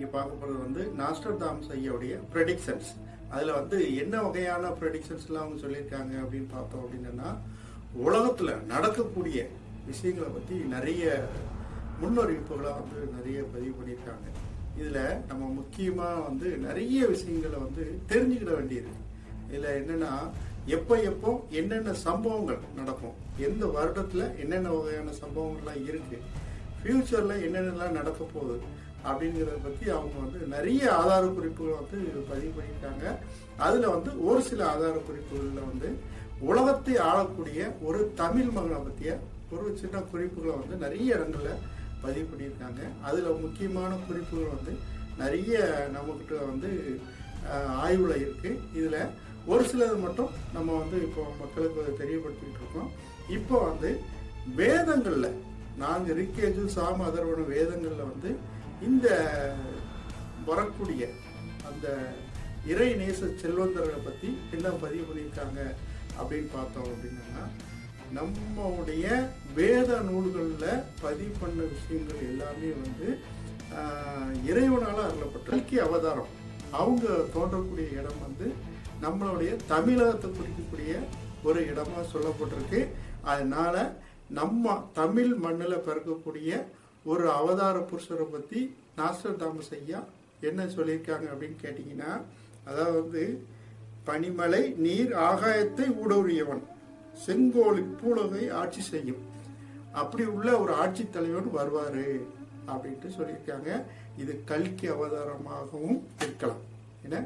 இன்னைக்கு பார்க்க போறது வந்து நாஸ்டர் தாம்ஸ் ஐயாவுடைய ப்ரெடிக்ஷன்ஸ் அதுல வந்து என்ன வகையான ப்ரெடிக்ஷன்ஸ் எல்லாம் அவங்க சொல்லியிருக்காங்க அப்படின்னு பார்த்தோம் அப்படின்னா உலகத்துல நடக்கக்கூடிய விஷயங்களை பத்தி நிறைய முன்னறிவிப்புகளை வந்து நிறைய பதிவு பண்ணியிருக்காங்க இதுல நம்ம முக்கியமா வந்து நிறைய விஷயங்களை வந்து தெரிஞ்சுக்கிட வேண்டியிருக்கு இதுல என்னன்னா எப்ப எப்போ என்னென்ன சம்பவங்கள் நடக்கும் எந்த வருடத்துல என்னென்ன வகையான சம்பவங்கள்லாம் இருக்கு ஃபியூச்சர்ல என்னென்னலாம் நடக்க போகுது அப்படிங்கிறத பத்தி அவங்க வந்து நிறைய ஆதார குறிப்புகளை வந்து பதிவு பண்ணியிருக்காங்க அதுல வந்து ஒரு சில ஆதார குறிப்புகள்ல வந்து உலகத்தை ஆளக்கூடிய ஒரு தமிழ் மகனை பத்திய ஒரு சின்ன குறிப்புகளை வந்து நிறைய இடங்கள்ல பதிவு பண்ணியிருக்காங்க அதுல முக்கியமான குறிப்புகள் வந்து நிறைய நம்மகிட்ட வந்து அஹ், ஆய்வுல இருக்கு இதுல ஒரு சிலது மட்டும் நம்ம வந்து இப்போ மக்களுக்கு தெரியப்படுத்திட்டு இருக்கோம் இப்போ வந்து வேதங்கள்ல நான்கு ரிக்கேஜு சாம அதர்வன வேதங்கள்ல வந்து இந்த வரக்கூடிய அந்த இறை நேச செல்வந்தர்களை பத்தி என்ன பதிவு பண்ணியிருக்காங்க அப்படின்னு பார்த்தோம் அப்படின்னா நம்முடைய வேத நூல்கள்ல பதிவு பண்ண விஷயங்கள் எல்லாமே வந்து ஆஹ், இறைவனால அருளப்பட்ட கல்கி அவதாரம் அவங்க தோன்றக்கூடிய இடம் வந்து நம்மளுடைய தமிழகத்தை குறிக்கக்கூடிய ஒரு இடமா சொல்லப்பட்டிருக்கு அதனால நம்ம தமிழ் மண்ணில் பிறக்கக்கூடிய ஒரு அவதார புருஷரை பத்தி நாஸ்டர் தாமஸ் ஐயா என்ன சொல்லியிருக்காங்க அப்படின்னு கேட்டீங்கன்னா அதாவது பனிமலை நீர் ஆகாயத்தை ஊடுருவியவன் செங்கோலி பூலகை ஆட்சி செய்யும் அப்படி உள்ள ஒரு ஆட்சி தலைவன் வருவாரு அப்படின்ட்டு சொல்லியிருக்காங்க இது கல்கி அவதாரமாகவும் இருக்கலாம் என்ன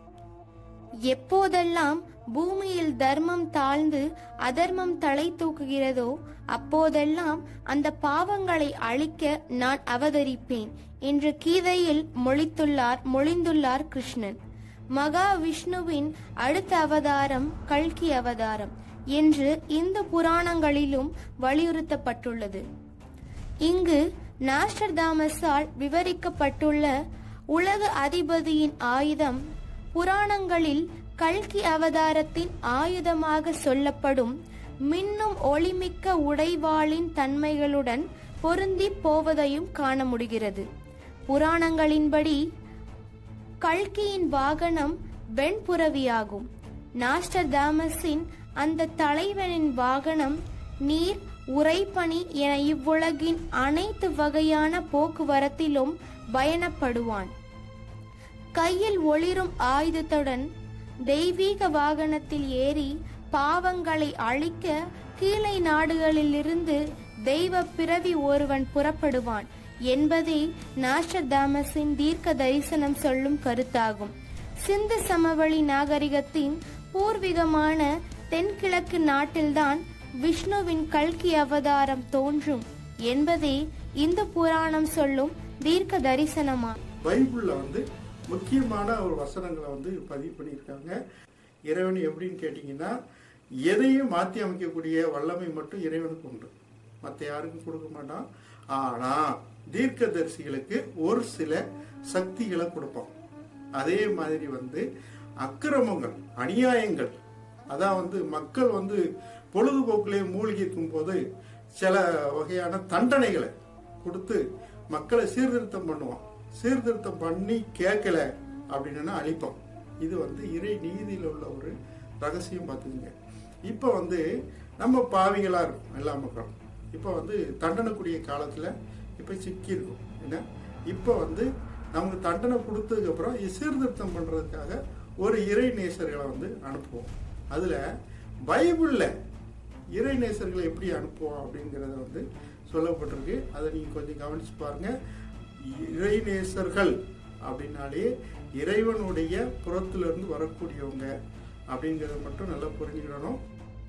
எப்போதெல்லாம் பூமியில் தர்மம் தாழ்ந்து அதர்மம் தலை தூக்குகிறதோ அப்போதெல்லாம் அந்த பாவங்களை அழிக்க நான் அவதரிப்பேன் என்று கீதையில் மொழித்துள்ளார் மொழிந்துள்ளார் கிருஷ்ணன் மகா விஷ்ணுவின் அடுத்த அவதாரம் கல்கி அவதாரம் என்று இந்து புராணங்களிலும் வலியுறுத்தப்பட்டுள்ளது இங்கு நாஸ்டர்தாமஸால் விவரிக்கப்பட்டுள்ள உலக அதிபதியின் ஆயுதம் புராணங்களில் கல்கி அவதாரத்தின் ஆயுதமாக சொல்லப்படும் மின்னும் ஒளிமிக்க உடைவாளின் தன்மைகளுடன் பொருந்தி போவதையும் காண முடிகிறது புராணங்களின்படி கல்கியின் வாகனம் வெண்புறவியாகும் நாஸ்டர் தாமஸின் அந்த தலைவனின் வாகனம் நீர் உறைபனி என இவ்வுலகின் அனைத்து வகையான போக்குவரத்திலும் பயணப்படுவான் கையில் ஒளிரும் ஆயுதத்துடன் தெய்வீக வாகனத்தில் ஏறி பாவங்களை அழிக்க கீழை நாடுகளிலிருந்து தெய்வ பிறவி ஒருவன் புறப்படுவான் என்பதே நாஸ்டர்தாமஸின் தீர்க்க தரிசனம் சொல்லும் கருத்தாகும் சிந்து சமவெளி நாகரிகத்தின் பூர்வீகமான தென்கிழக்கு நாட்டில்தான் விஷ்ணுவின் கல்கி அவதாரம் தோன்றும் என்பதே இந்த புராணம் சொல்லும் தீர்க்க தரிசனமா பைபிள்ல வந்து முக்கியமான ஒரு வசனங்களை வந்து பதிவு பண்ணியிருக்காங்க இறைவன் எப்படின்னு கேட்டிங்கன்னா எதையும் மாற்றி அமைக்கக்கூடிய வல்லமை மட்டும் இறைவனுக்கு உண்டு மற்ற யாருக்கும் கொடுக்க மாட்டான் ஆனா தீர்க்கதரிசிகளுக்கு ஒரு சில சக்திகளை கொடுப்பான் அதே மாதிரி வந்து அக்கிரமங்கள் அநியாயங்கள் அதான் வந்து மக்கள் வந்து பொழுதுபோக்கிலே மூழ்கி இருக்கும் போது சில வகையான தண்டனைகளை கொடுத்து மக்களை சீர்திருத்தம் பண்ணுவான் சீர்திருத்தம் பண்ணி கேட்கல அப்படின்னா அழிப்பான் இது வந்து இறை நீதியில் உள்ள ஒரு ரகசியம் பார்த்துக்குங்க இப்போ வந்து நம்ம பாவிகளா இருக்கும் எல்லா மக்களும் இப்போ வந்து தண்டனைக்கூடிய காலத்துல இப்போ சிக்கி இருக்கும் என்ன இப்போ வந்து நமக்கு தண்டனை கொடுத்ததுக்கு அப்புறம் இது சீர்திருத்தம் பண்றதுக்காக ஒரு இறை நேசர்களை வந்து அனுப்புவோம் அதுல பைபிள்ல இறை நேசர்களை எப்படி அனுப்புவோம் அப்படிங்கறத வந்து சொல்லப்பட்டிருக்கு அதை நீங்க கொஞ்சம் கவனிச்சு பாருங்க இறை நேசர்கள் அப்படின்னாலே இறைவனுடைய புறத்திலிருந்து வரக்கூடியவங்க அப்படிங்கறத மட்டும் நல்லா புரிஞ்சுக்கணும்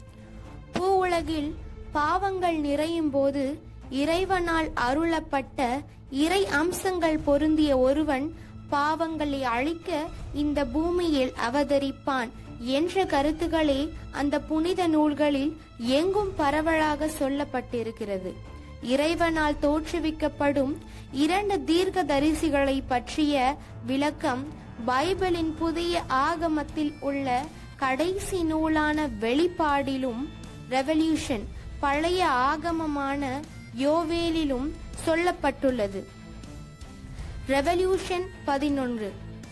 பூவுலகில் பாவங்கள் நிறையும் போது இறைவனால் அருளப்பட்ட இறை அம்சங்கள் பொருந்திய ஒருவன் பாவங்களை அழிக்க இந்த பூமியில் அவதரிப்பான் என்ற கருத்துக்களே அந்த புனித நூல்களில் எங்கும் பரவலாக சொல்லப்பட்டிருக்கிறது இறைவனால் தோற்றுவிக்கப்படும் இரண்டு தீர்க்க தரிசிகளை பற்றிய விளக்கம் பைபிளின் புதிய ஆகமத்தில் உள்ள கடைசி நூலான வெளிப்பாடிலும் ரெவல்யூஷன் பழைய ஆகமமான யோவேலிலும் சொல்லப்பட்டுள்ளது ரெவல்யூஷன் பதினொன்று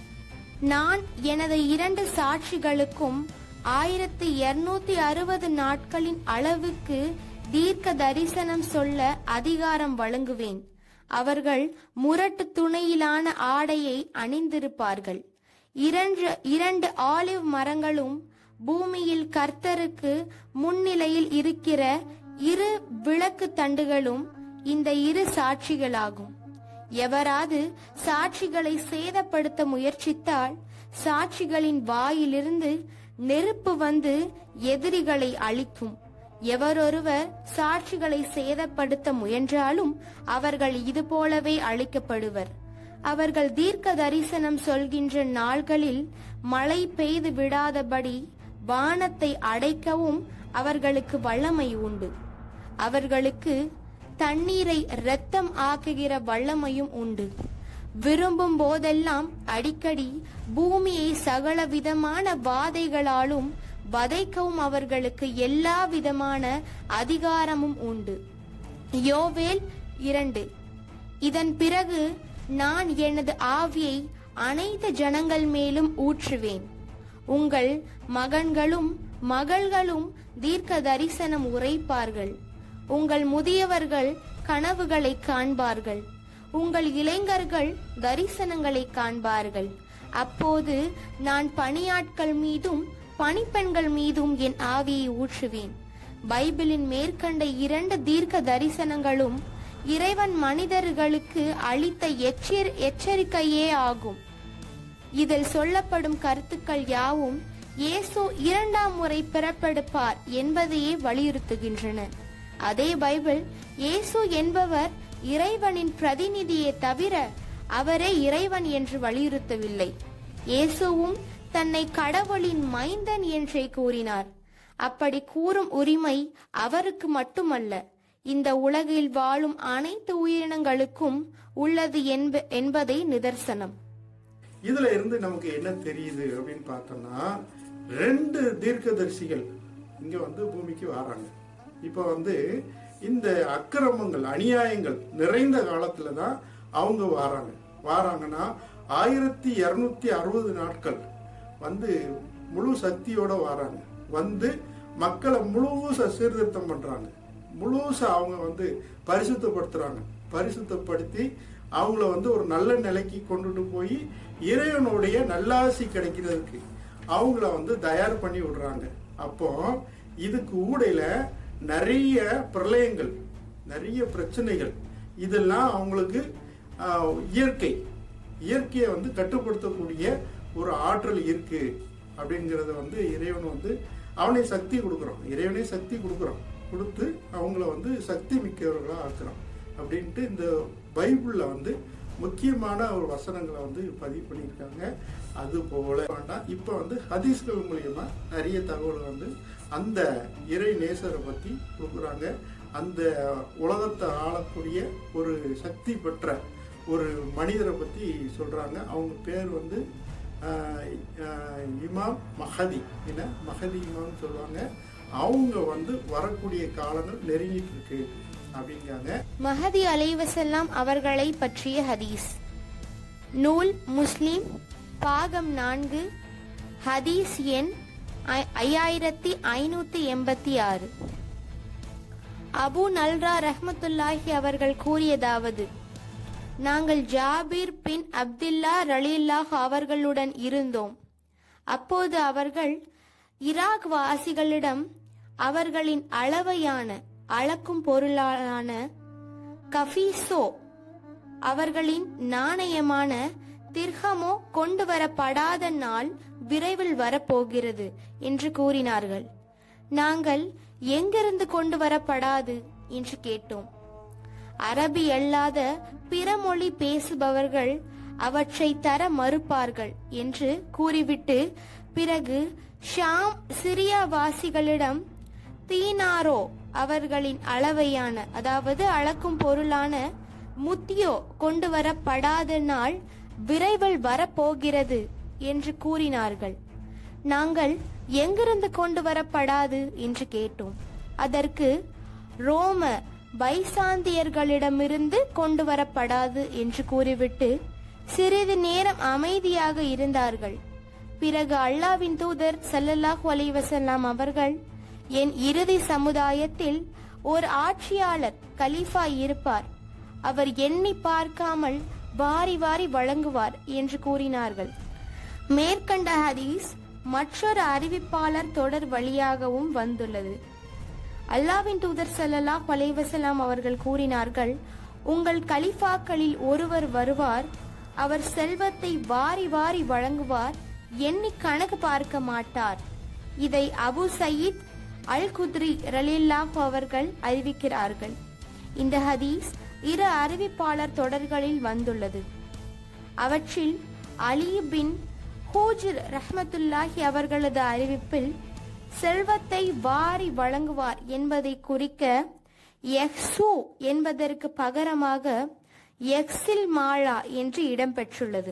நான் எனது இரண்டு சாட்சிகளுக்கும் ஆயிரத்தி இருநூத்தி அறுபது நாட்களின் அளவுக்கு தீர்க்க தரிசனம் சொல்ல அதிகாரம் வழங்குவேன் அவர்கள் முரட்டு துணையிலான ஆடையை அணிந்திருப்பார்கள் இரண்டு இரண்டு ஆலிவ் மரங்களும் பூமியில் கர்த்தருக்கு முன்னிலையில் இருக்கிற இரு விளக்கு தண்டுகளும் இந்த இரு சாட்சிகளாகும் எவராது சாட்சிகளை சேதப்படுத்த முயற்சித்தால் சாட்சிகளின் வாயிலிருந்து நெருப்பு வந்து எதிரிகளை அழிக்கும் எவரொருவர் சாட்சிகளை சேதப்படுத்த முயன்றாலும் அவர்கள் இது போலவே அழிக்கப்படுவர் அவர்கள் தீர்க்க தரிசனம் சொல்கின்ற நாள்களில் மழை பெய்து விடாதபடி வானத்தை அடைக்கவும் அவர்களுக்கு வல்லமை உண்டு அவர்களுக்கு தண்ணீரை இரத்தம் ஆக்குகிற வல்லமையும் உண்டு விரும்பும் போதெல்லாம் அடிக்கடி பூமியை சகல விதமான வாதைகளாலும் வதைக்கவும் அவர்களுக்கு எல்லா விதமான அதிகாரமும் உண்டு யோவேல் இரண்டு இதன் பிறகு நான் எனது ஆவியை அனைத்து ஜனங்கள் மேலும் ஊற்றுவேன் உங்கள் மகன்களும் மகள்களும் தீர்க்க தரிசனம் உரைப்பார்கள் உங்கள் முதியவர்கள் கனவுகளை காண்பார்கள் உங்கள் இளைஞர்கள் தரிசனங்களை காண்பார்கள் அப்போது நான் பணியாட்கள் மீதும் பணிப்பெண்கள் மீதும் என் ஆவியை ஊற்றுவேன் பைபிளின் மேற்கண்ட இரண்டு தீர்க்க தரிசனங்களும் இறைவன் மனிதர்களுக்கு அளித்த எச்சரி எச்சரிக்கையே ஆகும் இதில் சொல்லப்படும் கருத்துக்கள் யாவும் இயேசு இரண்டாம் முறை பிறப்பெடுப்பார் என்பதையே வலியுறுத்துகின்றன அதே பைபிள் இயேசு என்பவர் இறைவனின் பிரதிநிதியே தவிர அவரே இறைவன் என்று வலியுறுத்தவில்லை இயேசுவும் தன்னை கடவுளின் மைந்தன் என்றே கூறினார் அப்படி கூறும் உரிமை அவருக்கு மட்டுமல்ல இந்த உலகில் வாழும் அனைத்து உயிரினங்களுக்கும் உள்ளது என்ப என்பதே நிதர்சனம் இதுல இருந்து நமக்கு என்ன தெரியுது அப்படின்னு பார்த்தோம்னா ரெண்டு தீர்க்கதரிசிகள் இங்க வந்து பூமிக்கு வராங்க இப்ப வந்து இந்த அக்கிரமங்கள் அநியாயங்கள் நிறைந்த காலத்துல தான் அவங்க வராங்க வாராங்கன்னா ஆயிரத்தி இருநூத்தி அறுபது நாட்கள் வந்து முழு சக்தியோட வராங்க வந்து மக்களை முழுசா சீர்திருத்தம் பண்றாங்க முழுசா அவங்க வந்து பரிசுத்தப்படுத்துறாங்க பரிசுத்தப்படுத்தி அவங்கள வந்து ஒரு நல்ல நிலைக்கு கொண்டுட்டு போய் இறைவனுடைய நல்லாசி கிடைக்கிறதுக்கு அவங்கள வந்து தயார் பண்ணி விடுறாங்க அப்போ இதுக்கு ஊடையில நிறைய பிரளயங்கள் நிறைய பிரச்சனைகள் இதெல்லாம் அவங்களுக்கு ஆஹ், இயற்கை இயற்கையை வந்து கட்டுப்படுத்தக்கூடிய ஒரு ஆற்றல் இருக்கு அப்படிங்கிறத வந்து இறைவன் வந்து அவனே சக்தி கொடுக்குறான் இறைவனே சக்தி கொடுக்குறான் கொடுத்து அவங்கள வந்து சக்தி மிக்கவர்களாக ஆக்குறான் அப்படின்ட்டு இந்த பைபிளில் வந்து முக்கியமான ஒரு வசனங்களை வந்து பதிவு பண்ணியிருக்காங்க அது போல வேண்டாம் இப்போ வந்து ஹதீஸ்கள் மூலியமா நிறைய தகவல் வந்து அந்த இறை நேசரை பற்றி கொடுக்குறாங்க அந்த உலகத்தை ஆளக்கூடிய ஒரு சக்தி பெற்ற ஒரு மனிதரை பற்றி சொல்கிறாங்க அவங்க பேர் வந்து ஆஹ், ஆஹ், இமாம் மஹதி என்ன மஹதி இமாம்னு சொல்லுவாங்க அவங்க வந்து வரக்கூடிய காலங்கள் நெருங்கிட்டு இருக்கு அப்படிங்கிறாங்க மஹதி அலைவசல்லாம் அவர்களை பற்றிய ஹதீஸ் நூல் முஸ்லிம் பாகம் நான்கு ஹதீஸ் எண் ஐ- ஐயாயிரத்தி ஐநூத்தி எண்பத்தி ஆறு அபு நல்ரா ரஹ்மத்துல்லாஹி அவர்கள் கூறியதாவது நாங்கள் ஜாபீர் பின் அப்துல்லா ரலில்லாஹ் அவர்களுடன் இருந்தோம் அப்போது அவர்கள் ஈராக் வாசிகளிடம் அவர்களின் அளவையான அளக்கும் பொருளான கஃபீசோ அவர்களின் நாணயமான திர்ஹமோ கொண்டு வரப்படாத நாள் விரைவில் வரப்போகிறது என்று கூறினார்கள் நாங்கள் எங்கிருந்து கொண்டு வரப்படாது என்று கேட்டோம் அரபி அல்லாத பிற மொழி பேசுபவர்கள் அவற்றை தர மறுப்பார்கள் என்று கூறிவிட்டு பிறகு ஷாம் சிரியா வாசிகளிடம் தீனாரோ அவர்களின் அளவையான அதாவது அளக்கும் பொருளான முத்தியோ கொண்டு வரப்படாத நாள் விரைவில் வரப்போகிறது என்று கூறினார்கள் நாங்கள் எங்கிருந்து கொண்டு வரப்படாது என்று கேட்டோம் அதற்கு ரோம பைசாந்தியர்களிடமிருந்து கொண்டு வரப்படாது என்று கூறிவிட்டு சிறிது நேரம் அமைதியாக இருந்தார்கள் பிறகு அல்லாவின் தூதர் ஸல்லல்லாஹு அலைஹி வஸல்லம் அவர்கள் என் இறுதி சமுதாயத்தில் ஒரு ஆட்சியாளர் கலீஃபா இருப்பார் அவர் எண்ணி பார்க்காமல் வாரி வாரி வழங்குவார் என்று கூறினார்கள் மேற்கண்ட ஹதீஸ் மற்றொரு அறிவிப்பாளர் தொடர் வழியாகவும் வந்துள்ளது அல்லாவின் தூதர் ஸல்லல்லாஹு அலைஹி வஸல்லம் அவர்கள் கூறினார்கள் உங்கள் கலிஃபாக்களில் ஒருவர் வருவார் அவர் செல்வத்தை வாரி வாரி வழங்குவார் எண்ணி கணக்கு பார்க்க மாட்டார் இதை அபு சயீத் அல் குத்ரி ரலில்லாஹு அவர்கள் அறிவிக்கிறார்கள் இந்த ஹதீஸ் இரு அறிவிப்பாளர் தொடர்களில் வந்துள்ளது அவற்றில் அலி பின் ஹூஜிர் ரஹ்மத்துல்லாஹி அவர்களது அறிவிப்பில் செல்வத்தை வாரி வழங்குவார் என்பதை குறிக்க எக்ஸு என்பதற்கு பகரமாக எக்ஸில் மாலா என்று இடம்பெற்றுள்ளது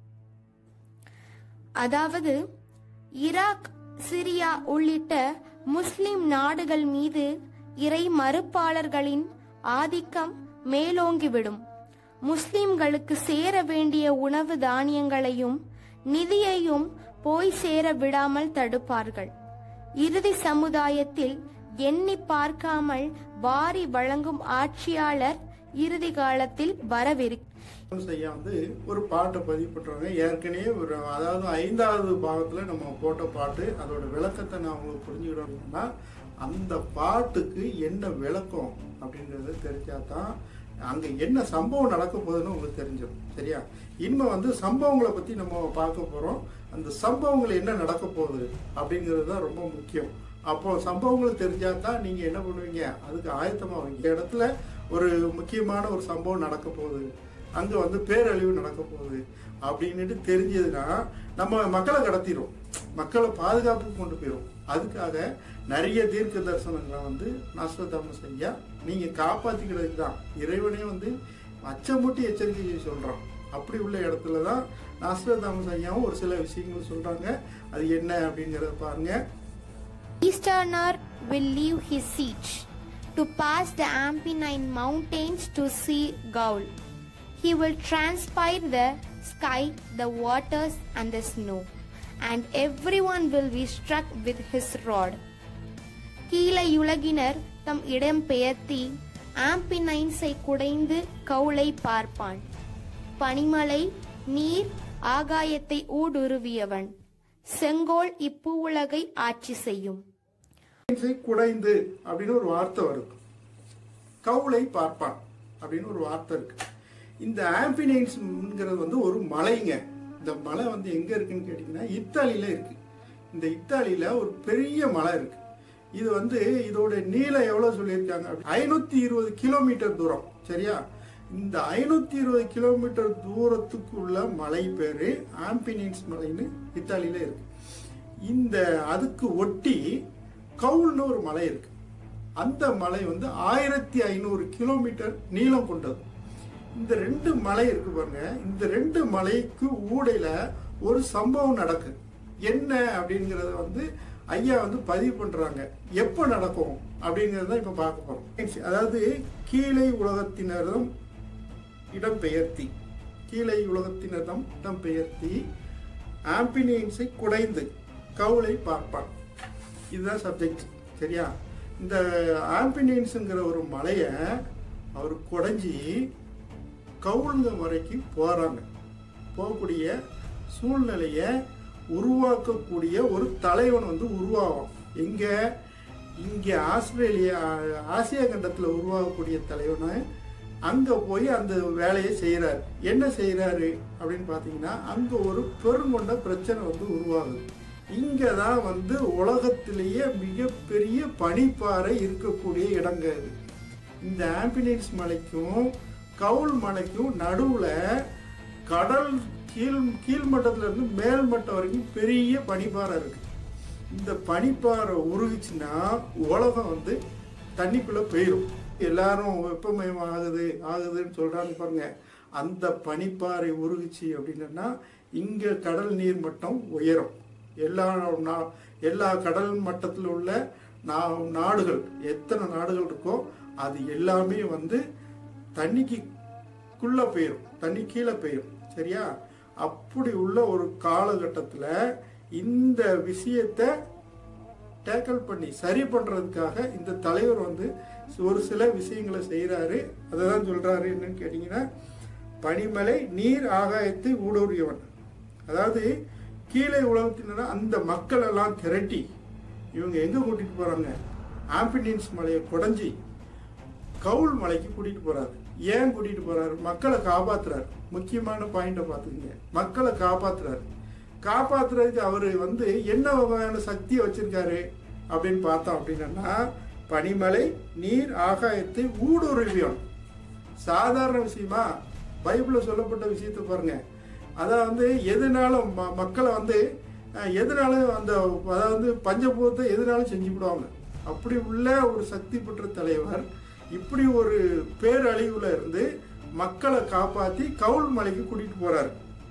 அதாவது ஈராக் சிரியா உள்ளிட்ட முஸ்லிம் நாடுகள் மீது இறை மறுப்பாளர்களின் ஆதிக்கம் மேலோங்கிவிடும் முஸ்லிம்களுக்கு சேர வேண்டிய உணவு தானியங்களையும் நிதியையும் போய் சேர விடாமல் தடுப்பார்கள் இறுதி சமுதாயத்தில் எண்ணி பார்க்காமல் வாரி வழங்கும் ஆட்சியாளர் இறுதி காலத்தில் வரவிருக்கிறார் செய்ய வந்து ஒரு பாட்டை பதிவு பண்றாங்க ஏற்கனவே ஒரு அதாவது ஐந்தாவது பாகத்துல நம்ம போட்ட பாட்டு அதோட விளக்கத்தை நான் உங்களுக்கு புரிஞ்சுக்கிட்டோம்னா அந்த பாட்டுக்கு என்ன விளக்கம் அப்படின்றது தெரிஞ்சாதான் அங்க என்ன சம்பவம் நடக்க போகுதுன்னு உங்களுக்கு தெரிஞ்சிடும் சரியா இனிமே வந்து சம்பவங்களை பத்தி நம்ம பார்க்க போறோம் அந்த சம்பவங்கள் என்ன நடக்க போகுது அப்படிங்கிறது தான் ரொம்ப முக்கியம் அப்போ சம்பவங்கள் தெரிஞ்சா தான் நீங்க என்ன பண்ணுவீங்க அதுக்கு ஆயத்தமாவீங்க இந்த இடத்துல ஒரு முக்கியமான ஒரு சம்பவம் நடக்க போகுது அங்க வந்து பேரழிவு நடக்க போகுது அப்படின்னுட்டு தெரிஞ்சதுன்னா நம்ம மக்களை கடத்திடும் மக்களை பாதுகாப்புக்கு கொண்டு போயிடும் அதுக்காக நிறைய தீர்க்க தரிசனங்களை வந்து நஷ்டதாமஸ் ஐயா நீங்க காப்பாத்திக்கிறதுக்கு தான் இறைவனே வந்து அச்சமூட்டி எச்சரிக்கை செய்ய சொல்றான் அப்படி உள்ள இடத்துல தான் நாஸ்ட்ரதாமஸ் ஐயாவும் ஒரு சில விஷயங்கள் சொல்றாங்க அது என்ன அப்படிங்கறத பாருங்க Easterner will leave his siege to pass the Apennine mountains to see Gaul. He will transpire the sky, the waters, and the snow, and everyone will be struck with his rod. கீழையுலகினர் தம் இடம் பெயர்த்தி ஆம்பினைன்ஸை குடைந்து கவுளை பார்ப்பான் பனிமலை நீர் ஆகாயத்தை ஊடுருவியவன் செங்கோல் இப்பூவுலகை ஆட்சி செய்யும் குடைந்து அப்படின்னு ஒரு வார்த்தை வருது கவுளை பார்ப்பான் அப்படின்னு ஒரு வார்த்தை இருக்கு இந்த ஆம்பினைன்ஸ்ங்கிறது வந்து ஒரு மலைங்க இந்த மலை வந்து எங்க இருக்குன்னு கேட்டீங்கன்னா இத்தாலியில இருக்கு இந்த இத்தாலியில ஒரு பெரிய மலை இருக்கு இது வந்து இதோட நீளம் எவ்வளவு சொல்லியிருக்காங்க ஐநூத்தி இருபது கிலோமீட்டர் தூரம் சரியா இந்த ஐநூத்தி இருபது கிலோமீட்டர் தூரத்துக்கு உள்ள மலை பேரு ஆம்பினின்ஸ் மலைன்னு இத்தாலியில இருக்கு இந்த அதுக்கு ஒட்டி கவுல்னு ஒரு மலை இருக்கு அந்த மலை வந்து ஆயிரத்தி ஐநூறு கிலோமீட்டர் நீளம் கொண்டது இந்த ரெண்டு மலை இருக்கு பாருங்க இந்த ரெண்டு மலைக்கு ஊடையில ஒரு சம்பவம் நடக்கு என்ன அப்படிங்கறத வந்து ஐயா வந்து பதிவு பண்றாங்க எப்போ நடக்கும் அப்படிங்கறத இப்ப பார்க்க போறோம் அதாவது கீழே உலகத்தினரும் இடம்பெயர்த்தி கீழே உலகத்தினரிடம் இடம்பெயர்த்தி ஆம்பினியன்ஸை குடைந்து கவுளை பார்ப்பான் இதுதான் சப்ஜெக்ட் சரியா இந்த ஆம்பினியன்ஸுங்கிற ஒரு மலையை அவர் குடைஞ்சி கவுளுங்க வரைக்கும் போறாங்க போகக்கூடிய சூழ்நிலையை உருவாக்கக்கூடிய ஒரு தலைவன் வந்து உருவாகும் எங்க இங்க ஆஸ்திரேலியா ஆசியா கண்டத்துல உருவாகக்கூடிய தலைவனை அங்க போய் அந்த வேலையை செய்யறாரு என்ன செய்யறாரு அப்படின்னு பாத்தீங்கன்னா அங்க ஒரு பெருங்கொண்ட பிரச்சனை வந்து உருவாகுது இங்க தான் வந்து உலகத்திலேயே மிகப்பெரிய பனிப்பாறை இருக்கக்கூடிய இடங்க இது இந்த ஆம்பினியன்ஸ் மலைக்கும் கவுல் மலைக்கும் நடுவுல கடல் கீழ் கீழ்மட்டத்துல இருந்து மேல் மட்டம் வரைக்கும் பெரிய பனிப்பாறை இருக்கு இந்த பனிப்பாறை உருகுச்சுன்னா உலகம் வந்து தண்ணிக்குள்ள போயிடும் எல்லாரும் வெப்பமயம் ஆகுது ஆகுதுன்னு சொல்றாங்க பாருங்க அந்த பனிப்பாறை உருகுச்சு அப்படின்னா இங்க கடல் நீர் மட்டம் உயரும் எல்லா நா- எல்லா கடல் மட்டத்தில் உள்ள நா- நாடுகள் எத்தனை நாடுகள் இருக்கோ அது எல்லாமே வந்து தண்ணிக்கு குள்ள போயிடும் தண்ணி கீழே போயிடும் சரியா அப்படி உள்ள ஒரு காலகட்டத்தில் இந்த விஷயத்தை டேக்கிள் பண்ணி சரி பண்றதுக்காக இந்த தலைவர் வந்து ஒரு சில விஷயங்களை செய்கிறாரு அதை தான் சொல்றாரு என்னன்னு கேட்டிங்கன்னா பனிமலை நீர் ஆகாயத்தை ஊடுருவியவன் அதாவது கீழே உலகத்தினா அந்த மக்கள் எல்லாம் திரட்டி இவங்க எங்க கூட்டிட்டு போறாங்க ஆம்பினியன்ஸ் மலையை குடஞ்சி கவுல் மலைக்கு கூட்டிட்டு போறாரு ஏன் கூட்டிட்டு போறாரு மக்களை காப்பாத்துறாரு முக்கியமான பாயிண்ட பாத்துக்கங்க மக்களை காப்பாத்துறாரு காப்பாத்துறதுக்கு அவரு வந்து என்ன வகையான சக்தியை வச்சிருக்காரு அப்படின்னு பார்த்தோம் அப்படின்னா பனிமலை நீர் ஆகாயத்தை ஊடுருவியோன் சாதாரண விஷயமா பைபிளில் சொல்லப்பட்ட விஷயத்தை பாருங்க அதாவது எதுனாலும் ம- மக்களை வந்து அஹ், எதுனாலும் அந்த அதாவது பஞ்சபூதத்தை எதுனாலும் செஞ்சு விடுவாங்க அப்படி உள்ள ஒரு சக்தி பெற்ற தலைவர் இப்படி ஒரு பேரழிவுல இருந்து மக்களை காப்பாத்தி கவுல் மலைக்கு கூட்டிட்டு போறாரு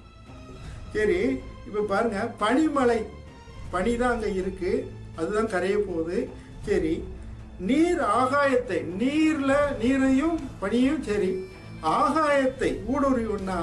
சரி இப்ப பாருங்க பனிமலை பனி தான் அங்க இருக்கு அதுதான் கரைய போகுது சரி நீர் ஆகாயத்தை நீர்ல நீரையும் பனியும் சரி ஆகாயத்தை ஊடுருவினா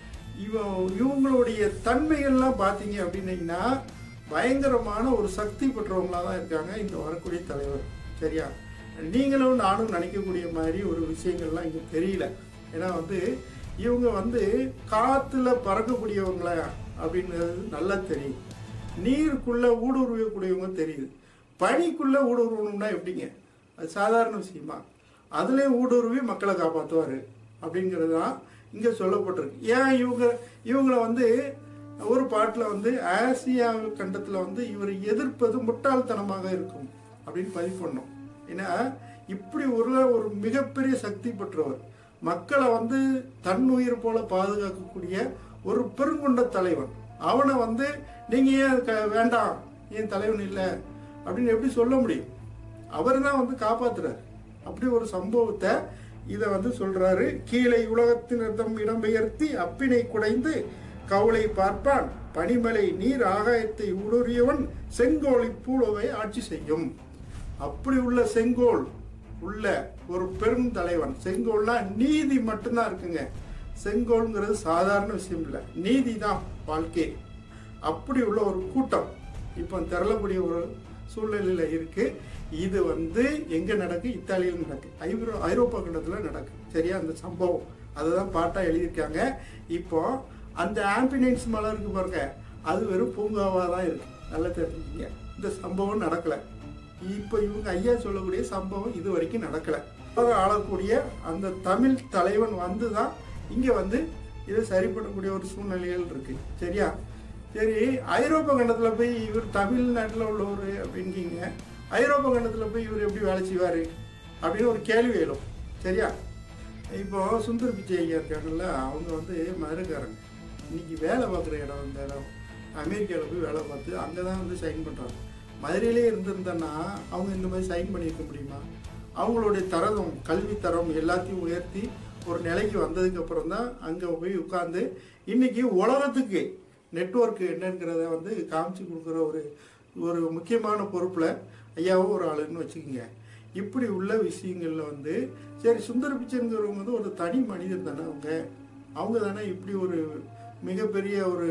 இவன் இவங்களுடைய தன்மைகள்லாம் பார்த்தீங்க அப்படின்னீங்கன்னா பயங்கரமான ஒரு சக்தி பெற்றவங்களா தான் இருக்காங்க இந்த வரக்கூடிய தலைவர் சரியா நீங்களும் நானும் நினைக்கக்கூடிய மாதிரி ஒரு விஷயங்கள்லாம் இங்க தெரியல ஏன்னா வந்து இவங்க வந்து காத்துல பறக்கக்கூடியவங்களா அப்படின்றது நல்லா தெரியும் நீருக்குள்ள ஊடுருவக்கூடியவங்க தெரியுது பனிக்குள்ள ஊடுருவணும்னா எப்படிங்க அது சாதாரண விஷயமா அதுலேயும் ஊடுருவி மக்களை காப்பாற்றுவார் அப்படிங்கிறது தான் இங்கே சொல்லப்பட்டிருக்கு ஏன் இவங்க இவங்கள வந்து ஒரு பாட்டில் வந்து ஆசியா கண்டத்தில் வந்து இவர் எதிர்ப்பது முட்டாள்தனமாக இருக்கும் அப்படின்னு பதிவு பண்ணோம் ஏன்னா இப்படி ஒரு ஒரு மிகப்பெரிய சக்தி பெற்றவர் மக்களை வந்து தன்னுயிர் போல பாதுகாக்கக்கூடிய ஒரு பெருங்கொண்ட தலைவன் அவனை வந்து நீங்க ஏன் க- வேண்டாம் ஏன் தலைவன் இல்லை அப்படின்னு எப்படி சொல்ல முடியும் அவர் தான் வந்து காப்பாத்துறாரு அப்படி ஒரு சம்பவத்தை இதை வந்து சொல்றாரு கீழே உலகத்தினர்தம் இடம்பெயர்த்தி அப்பினை குடைந்து கவுளை பார்ப்பான் பனிமலை நீர் ஆகாயத்தை ஊடுருவியவன் செங்கோலை பூலோவை ஆட்சி செய்யும் அப்படி உள்ள செங்கோல் உள்ள ஒரு பெரும் தலைவன் செங்கோல்னா நீதி மட்டும்தான் இருக்குங்க செங்கோல்ங்கிறது சாதாரண விஷயம் இல்லை நீதி தான் வாழ்க்கை அப்படி உள்ள ஒரு கூட்டம் இப்போ திரளக்கூடிய ஒரு சூழ்நிலையில இருக்கு இது வந்து எங்க நடக்கு இத்தாலியில் நடக்கு ஐரோ ஐரோப்பா கண்டத்துல நடக்கு சரியா அந்த சம்பவம் அதுதான் பாட்டா எழுதியிருக்காங்க இப்போ அந்த ஆம்பினன்ஸ் மலை இருக்கு பாருங்க அது வெறும் பூங்காவா தான் இருக்கு நல்லா தெரிஞ்சுக்கங்க இந்த சம்பவம் நடக்கல இப்போ இவங்க ஐயா சொல்லக்கூடிய சம்பவம் இது வரைக்கும் நடக்கல உலக ஆளக்கூடிய அந்த தமிழ் தலைவன் வந்து தான் இங்க வந்து இதை சரி பண்ணக்கூடிய ஒரு சூழ்நிலைகள் இருக்கு சரியா சரி ஐரோப்பா கண்டத்துல போய் இவர் தமிழ்நாட்டில் உள்ளவர் அப்படிங்கீங்க ஐரோப்பா கண்டத்துல போய் இவர் எப்படி வேலை செய்வாரு அப்படின்னு ஒரு கேள்வி எழும் சரியா இப்போ சுந்தர் பிச்சை ஐயா இருக்காங்கல்ல அவங்க வந்து மதுரைக்காரங்க இன்னைக்கு வேலை பார்க்குற இடம் அந்த இடம் அமெரிக்காவில் போய் வேலை பார்த்து அங்கே தான் வந்து சைன் பண்ணுறாங்க மதுரையிலே இருந்திருந்தேன்னா அவங்க இந்த மாதிரி சைன் பண்ணியிருக்க முடியுமா அவங்களுடைய தரம் கல்வி தரம் எல்லாத்தையும் உயர்த்தி ஒரு நிலைக்கு வந்ததுக்கு அப்புறம் தான் அங்கே போய் உட்கார்ந்து இன்னைக்கு உலகத்துக்கு நெட்வொர்க் என்னங்கிறத வந்து காமிச்சு கொடுக்குற ஒரு ஒரு முக்கியமான பொறுப்பில் ஐயாவும் ஒரு ஆளுன்னு வச்சுக்கோங்க இப்படி உள்ள விஷயங்கள்ல வந்து சரி சுந்தர பிச்சைங்கிறவங்க வந்து ஒரு தனி மனிதர் தானே அவங்க அவங்க தானே இப்படி ஒரு மிகப்பெரிய ஒரு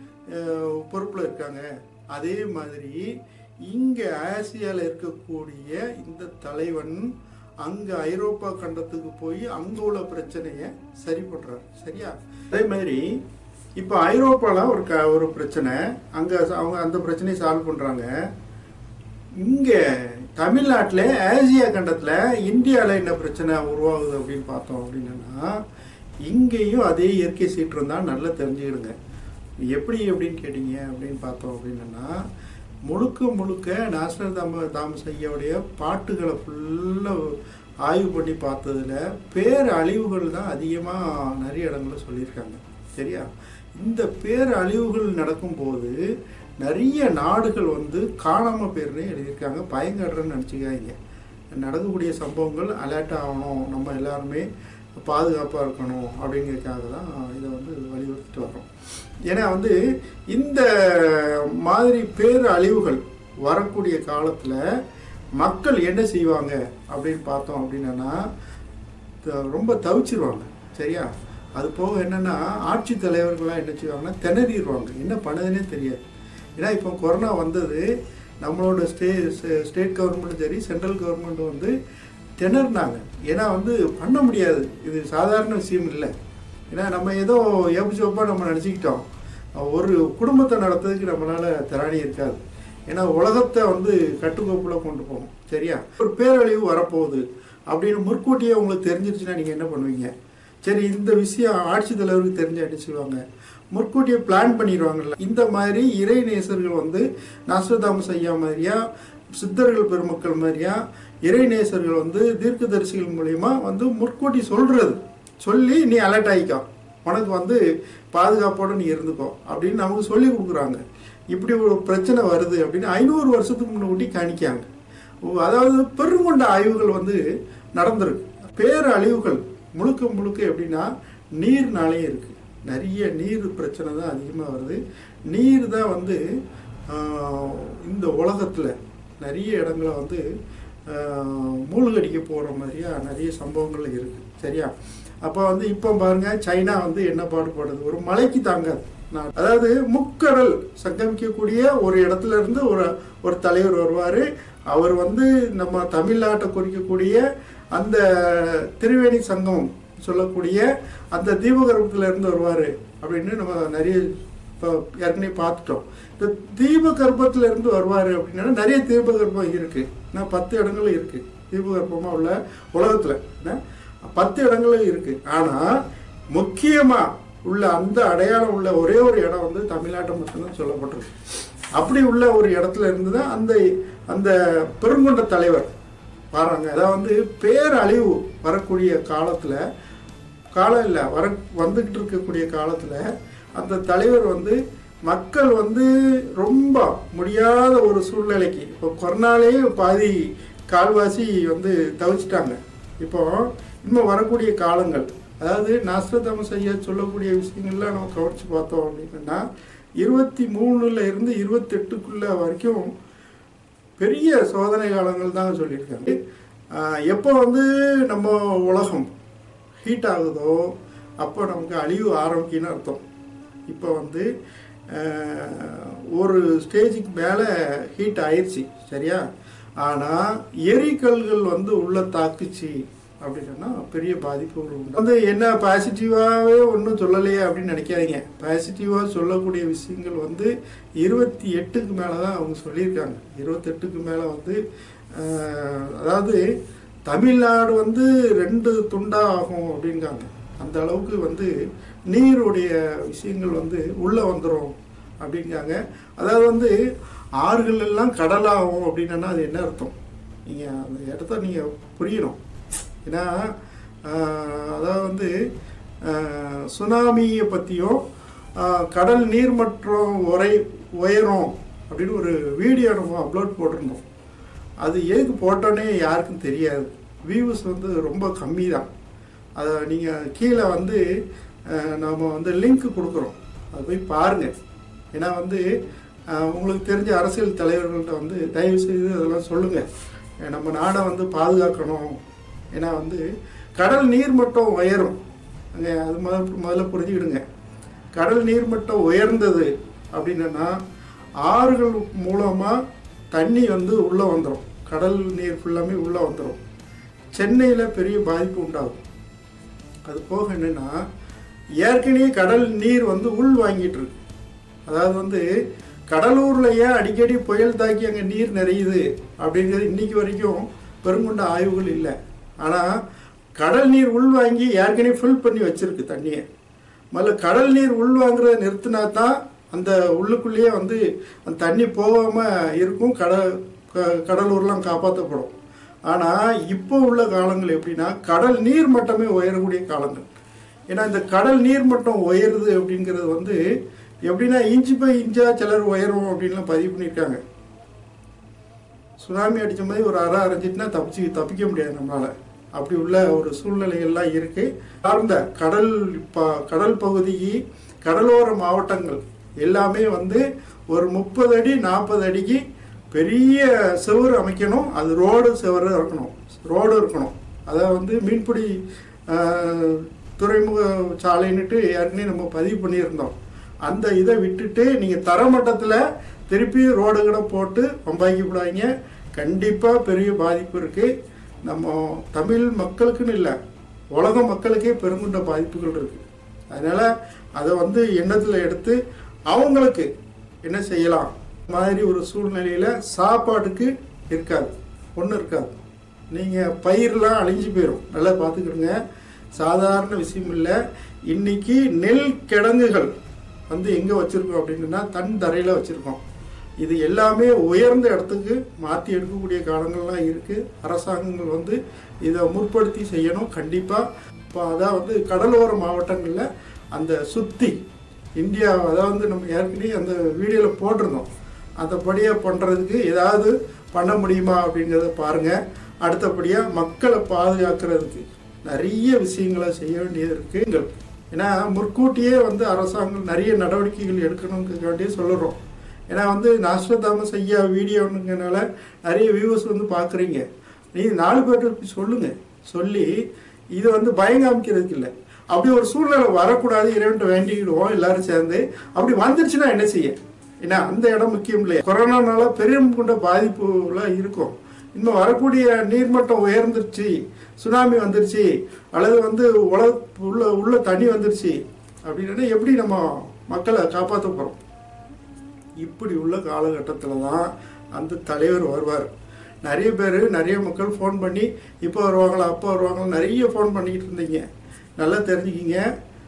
பொறுப்பில் இருக்காங்க அதே மாதிரி இங்கே ஆசியாவில் இருக்கக்கூடிய இந்த தலைவன் அங்கே ஐரோப்பா கண்டத்துக்கு போய் அங்கே உள்ள பிரச்சனையை சரி பண்ணுறாரு சரியா அதே மாதிரி இப்போ ஐரோப்பாவில் ஒரு க ஒரு பிரச்சனை அங்கே அவங்க அந்த பிரச்சனையை சால்வ் பண்ணுறாங்க இங்கே தமிழ்நாட்டில் ஆசியா கண்டத்தில் இந்தியாவில் என்ன பிரச்சனை உருவாகுது அப்படின்னு பார்த்தோம் அப்படின்னா இங்கேயும் அதே இயற்கை சீற்றம் தான் நல்லா தெரிஞ்சுக்கிடுங்க எப்படி அப்படின்னு கேட்டீங்க அப்படின்னு பார்த்தோம் அப்படின்னா முழுக்க முழுக்க நேஷனல் தாம தாமஸ் ஐயாவுடைய பாட்டுகளை ஃபுல்லாக ஆய்வு பண்ணி பார்த்ததுல பேர் அழிவுகள் தான் அதிகமாக நிறைய இடங்களில் சொல்லியிருக்காங்க சரியா இந்த பேர் அழிவுகள் நடக்கும்போது நிறைய நாடுகள் வந்து காணாமல் பேர்னு எழுதியிருக்காங்க பயங்கரன்னு நினச்சிக்காதீங்க நடக்கக்கூடிய சம்பவங்கள் அலர்ட் ஆகணும் நம்ம எல்லாருமே பாதுகாப்பாக இருக்கணும் அப்படிங்கிறதுக்காக தான் இதை வந்து வலியுறுத்திட்டு வரோம் ஏன்னா வந்து இந்த மாதிரி பேர் அழிவுகள் வரக்கூடிய காலத்தில் மக்கள் என்ன செய்வாங்க அப்படின்னு பார்த்தோம் அப்படின்னா த- ரொம்ப தவிச்சிருவாங்க சரியா அது போக என்னன்னா ஆட்சி தலைவர்கள்லாம் என்ன செய்வாங்கன்னா திணறிடுவாங்க என்ன பண்ணுதுன்னே தெரியாது ஏன்னா இப்போ கொரோனா வந்தது நம்மளோட ஸ்டே ஸ்டேட் கவர்மெண்ட்டும் சரி சென்ட்ரல் கவர்மெண்ட் வந்து திணறினாங்க ஏன்னா வந்து பண்ண முடியாது இது சாதாரண விஷயம் இல்லை ஏன்னா நம்ம ஏதோ ஏபிச்சோப்பாக நம்ம நினச்சிக்கிட்டோம் ஒரு குடும்பத்தை நடத்துறதுக்கு நம்மளால திராணி இருக்காது ஏன்னா உலகத்தை வந்து கட்டுக்கோப்பில் கொண்டு போகும் சரியா ஒரு பேரழிவு வரப்போகுது அப்படின்னு முற்கூட்டியே உங்களுக்கு தெரிஞ்சிருச்சுன்னா நீங்கள் என்ன பண்ணுவீங்க சரி இந்த விஷயம் ஆட்சி தலைவருக்கு தெரிஞ்சு என்ன செய்வாங்க முற்கூட்டியே பிளான் பண்ணிடுவாங்கல்ல இந்த மாதிரி இறை நேசர்கள் வந்து நாஸ்ட்ரதாமஸ் ஐயா மாதிரியா சித்தர்கள் பெருமக்கள் மாதிரியா இறை நேசர்கள் வந்து தீர்க்கதரிசிகள் மூலயமா வந்து முற்கூட்டி சொல்றது சொல்லி நீ அலர்ட் ஆகிக்கோ உனக்கு வந்து பாதுகாப்போட நீ இருந்துக்கோ அப்படின்னு நமக்கு சொல்லி கொடுக்குறாங்க இப்படி ஒரு பிரச்சனை வருது அப்படின்னு ஐநூறு வருஷத்துக்கு முன்னாடி காணிக்காங்க ஓ, அதாவது பெருங்கொண்ட ஆய்வுகள் வந்து நடந்திருக்கு பேரழிவுகள் முழுக்க முழுக்க எப்படின்னா நீர்னாலே இருக்கு நிறைய நீர் பிரச்சனை தான் அதிகமாக வருது நீர் தான் வந்து ஆஹ், இந்த உலகத்தில் நிறைய இடங்களை வந்து ஆஹ், மூழ்கடிக்க போகிற மாதிரியா நிறைய சம்பவங்கள் இருக்குது சரியா அப்போ வந்து இப்போ பாருங்க சைனா வந்து என்ன பாடுபடுது ஒரு மலைக்கு தாங்காது நாடு. அதாவது முக்கடல் சங்கமிக்கக்கூடிய ஒரு இடத்துல இருந்து ஒரு ஒரு தலைவர் வருவார் அவர் வந்து நம்ம தமிழ்நாட்டை குறிக்கக்கூடிய அந்த திரிவேணி சங்கம் சொல்லக்கூடிய அந்த தீபகற்பத்துல இருந்து வருவார் அப்படின்னு நம்ம நிறைய இப்போ ஏற்கனவே பார்த்துட்டோம் இந்த தீபகற்பத்துல இருந்து வருவார் அப்படின்னா நிறைய தீபகற்பம் இருக்கு நான் பத்து இடங்களும் இருக்கு தீபகற்பமாக உள்ள உலகத்தில் என்ன பத்து இடங்களும் இருக்கு ஆனால் முக்கியமாக உள்ள அந்த அடையாளம் உள்ள ஒரே ஒரு இடம் வந்து தமிழ்நாட்டை மட்டும்தான் சொல்லப்பட்டிருக்கு அப்படி உள்ள ஒரு இடத்துல இருந்து தான் அந்த அந்த பெருங்கொண்ட தலைவர் வராங்க அதாவது வந்து பேரழிவு வரக்கூடிய காலத்தில் காலம் இல்லை வர வந்துக்கிட்டு இருக்கக்கூடிய காலத்தில் அந்த தலைவர் வந்து மக்கள் வந்து ரொம்ப முடியாத ஒரு சூழ்நிலைக்கு இப்போ கொரோனாலே பாதி கால்வாசி வந்து தவிச்சிட்டாங்க இப்போ இன்னும் வரக்கூடிய காலங்கள் அதாவது நாஸ்ட்ரதாமஸ் ஐயா சொல்லக்கூடிய விஷயங்கள்லாம் நம்ம கவனிச்சு பார்த்தோம் அப்படின்னா இருபத்தி மூணுல இருந்து இருபத்தெட்டுக்குள்ள வரைக்கும் பெரிய சோதனை காலங்கள் தான் சொல்லியிருக்காங்க ஆஹ் எப்போ வந்து நம்ம உலகம் ஹீட் ஆகுதோ அப்போ நமக்கு அழிவு ஆரம்பிக்குன்னு அர்த்தம் இப்போ வந்து ஆஹ் ஒரு ஸ்டேஜுக்கு மேலே ஹீட் ஆயிடுச்சு சரியா ஆனால் எரிக்கல்கள் வந்து உள்ள தாக்குச்சு அப்படின்னா பெரிய பாதிப்புகள் உண்டு வந்து என்ன பாசிட்டிவாகவே ஒன்றும் சொல்லலையே அப்படின்னு நினைக்காதீங்க பாசிட்டிவாக சொல்லக்கூடிய விஷயங்கள் வந்து இருபத்தி எட்டுக்கு மேலே தான் அவங்க சொல்லியிருக்காங்க இருபத்தெட்டுக்கு மேலே வந்து ஆஹ், அதாவது தமிழ்நாடு வந்து ரெண்டு துண்டா ஆகும் அப்படிங்காங்க அந்த அளவுக்கு வந்து நீருடைய விஷயங்கள் வந்து உள்ளே வந்துடும் அப்படிங்காங்க அதாவது வந்து ஆறுகள் எல்லாம் கடலாகும் அப்படின்னா அது என்ன அர்த்தம் நீங்கள் அந்த இடத்த நீங்கள் புரியணும் ஏன்னா ஆஹ், அதாவது வந்து ஆஹ், சுனாமியை பற்றியும் கடல் நீர்மற்றம் உரை உயரும் அப்படின்னு ஒரு வீடியோ நம்ம அப்லோட் போட்டிருந்தோம் அது எதுக்கு போட்டோன்னே யாருக்கும் தெரியாது வியூஸ் வந்து ரொம்ப கம்மி தான் அதை நீங்கள் கீழே வந்து அஹ், நாம வந்து லிங்க் கொடுக்குறோம் அதை போய் பாருங்கள் ஏன்னா வந்து அஹ், உங்களுக்கு தெரிஞ்ச அரசியல் தலைவர்கள்ட்ட வந்து தயவு செய்து அதெல்லாம் சொல்லுங்கள் நம்ம நாடை வந்து பாதுகாக்கணும் ஏன்னா வந்து கடல் நீர்மட்டம் உயரும் அங்கே அது முதல்ல முதல்ல புரிஞ்சுக்கிடுங்க கடல் நீர்மட்டம் உயர்ந்தது அப்படின்னா ஆறுகள் மூலமாக தண்ணி வந்து உள்ளே வந்துடும் கடல் நீர் ஃபுல்லாமே உள்ளே வந்துடும் சென்னையில் பெரிய பாதிப்பு உண்டாகும் அது போக என்னென்னா ஏற்கனவே கடல் நீர் வந்து உள் வாங்கிட்டு இருக்கு அதாவது வந்து கடலூரில் ஏன் அடிக்கடி புயல் தாக்கி அங்கே நீர் நிறையுது அப்படிங்கிறது இன்னைக்கு வரைக்கும் பெருங்கொண்ட ஆய்வுகள் இல்லை ஆனால் கடல் நீர் உள்வாங்கி ஏற்கனவே ஃபில் பண்ணி வச்சிருக்கு தண்ணியை முதல்ல கடல் நீர் உள்வாங்குறத நிறுத்தினா தான் அந்த உள்ளுக்குள்ளேயே வந்து அந்த தண்ணி போகாமல் இருக்கும் கடல் க- கடலூர்லாம் காப்பாற்றப்படும் ஆனால் இப்போ உள்ள காலங்கள் எப்படின்னா கடல் நீர் மட்டமே உயரக்கூடிய காலங்கள் ஏன்னா இந்த கடல் நீர் மட்டம் உயருது அப்படிங்கிறது வந்து எப்படின்னா இன்ச்சு பை இன்ச்சா சிலர் உயரும் அப்படின்லாம் பதிவு பண்ணியிருக்காங்க சுனாமி அடித்த மாதிரி ஒரு அரை அரைஞ்சிட்டுனா தப்பிச்சு தப்பிக்க முடியாது நம்மளால அப்படி உள்ள ஒரு சூழ்நிலைகள்லாம் இருக்கு சார்ந்த கடல் ப- கடல் பகுதி கடலோர மாவட்டங்கள் எல்லாமே வந்து ஒரு முப்பது அடி நாற்பது அடிக்கு பெரிய செவுறு அமைக்கணும் அது ரோடு செவரு இருக்கணும் ரோடு இருக்கணும் அதை வந்து மீன்பிடி ஆஹ், துறைமுக சாலைன்னுட்டு ஏற்கனவே நம்ம பதிவு பண்ணியிருந்தோம் அந்த இதை விட்டுட்டு நீங்கள் தரமட்டத்தில் திருப்பி ரோடு கூட போட்டு பம்பாய்க்கு விடாதீங்க கண்டிப்பாக பெரிய பாதிப்பு இருக்குது நம்ம தமிழ் மக்களுக்குன்னு இல்லை உலக மக்களுக்கே பெருங்குண்ட பாதிப்புகள் இருக்குது அதனால் அதை வந்து எண்ணத்தில் எடுத்து அவங்களுக்கு என்ன செய்யலாம் மாதிரி ஒரு சூழ்நிலையில் சாப்பாட்டுக்கு இருக்காது ஒன்றும் இருக்காது நீங்கள் பயிரெலாம் அழிஞ்சு போயிடும் நல்லா பார்த்துக்கிடுங்க சாதாரண விஷயம் இல்லை இன்னைக்கு நெல் கிடங்குகள் வந்து எங்கே வச்சுருக்கோம் அப்படின்னா தன் தரையில் வச்சுருக்கோம் இது எல்லாமே உயர்ந்த இடத்துக்கு மாற்றி எடுக்கக்கூடிய காலங்கள்லாம் இருக்குது அரசாங்கங்கள் வந்து இதை முற்படுத்தி செய்யணும் கண்டிப்பாக இப்போ அதான் வந்து கடலோர மாவட்டங்களில் அந்த சுத்தி இந்தியா அதாவது நம்ம ஏற்கனவே அந்த வீடியோவில் போட்டிருந்தோம் அந்தபடியாக பண்ணுறதுக்கு ஏதாவது பண்ண முடியுமா அப்படிங்கிறத பாருங்கள் அடுத்தபடியாக மக்களை பாதுகாக்கிறதுக்கு நிறைய விஷயங்களை செய்ய வேண்டியது இருக்குது ஏன்னா முற்கூட்டியே வந்து அரசாங்கம் நிறைய நடவடிக்கைகள் எடுக்கணுங்கிறதுக்காண்டியே சொல்லுறோம் ஏன்னா வந்து நாஸ்ட்ரதாமஸ் ஐயா வீடியோனுங்கனால நிறைய வியூவர்ஸ் வந்து பார்க்குறீங்க நீ நாலு பேர்கிட்ட போய் சொல்லுங்கள் சொல்லி இது வந்து பயம் காமிக்கிறதுக்கு இல்லை அப்படி ஒரு சூழ்நிலை வரக்கூடாது இறைவன்ட்ட வேண்டிக்கிடுவோம் எல்லாரும் சேர்ந்து அப்படி வந்துருச்சுன்னா என்ன செய்ய ஏன்னா அந்த இடம் முக்கியம் இல்லையா கொரோனானால பெரும் கொண்ட பாதிப்புலாம் இருக்கும் இன்னும் வரக்கூடிய நீர்மட்டம் உயர்ந்துருச்சு சுனாமி வந்துருச்சு அல்லது வந்து உலக உள்ள உள்ள தண்ணி வந்துருச்சு அப்படின்னா எப்படி நம்ம மக்களை காப்பாற்ற போகிறோம் இப்படி உள்ள காலகட்டத்தில் தான் அந்த தலைவர் வருவார் நிறைய பேர் நிறைய மக்கள் ஃபோன் பண்ணி இப்போ வருவாங்களா அப்போ வருவாங்களா நிறைய ஃபோன் பண்ணிக்கிட்டு இருந்தீங்க நல்லா தெரிஞ்சுக்கிங்க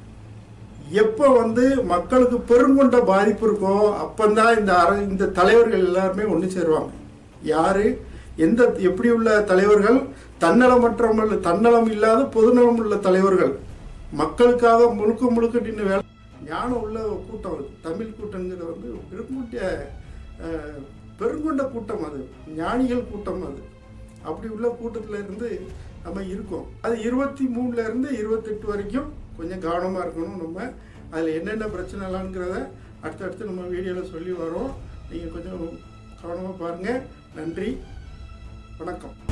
எப்போ வந்து மக்களுக்கு பெருங்கொண்ட பாதிப்பு இருக்கோ அப்பந்தான் இந்த அர இந்த தலைவர்கள் எல்லாருமே ஒன்று சேருவாங்க யாரு எந்த எப்படி உள்ள தலைவர்கள் தன்னலமற்ற தன்னலம் இல்லாத பொதுநலம் உள்ள தலைவர்கள் மக்களுக்காக முழுக்க முழுக்க நின்று வேலை ஞானம் உள்ள கூட்டம் அது தமிழ் கூட்டங்கிறது வந்து பெருங்குட்டிய அஹ், பெருங்கொண்ட கூட்டம் அது ஞானிகள் கூட்டம் அது அப்படி உள்ள கூட்டத்தில் இருந்து நம்ம இருக்கோம் அது இருபத்தி மூணுல இருந்து இருபத்தெட்டு வரைக்கும் கொஞ்சம் கவனமாக இருக்கணும் நம்ம அதில் என்னென்ன பிரச்சனைலாங்கிறத அடுத்தடுத்து நம்ம வீடியோவில் சொல்லி வரோம் நீங்கள் கொஞ்சம் கவனமாக பாருங்கள் நன்றி வணக்கம்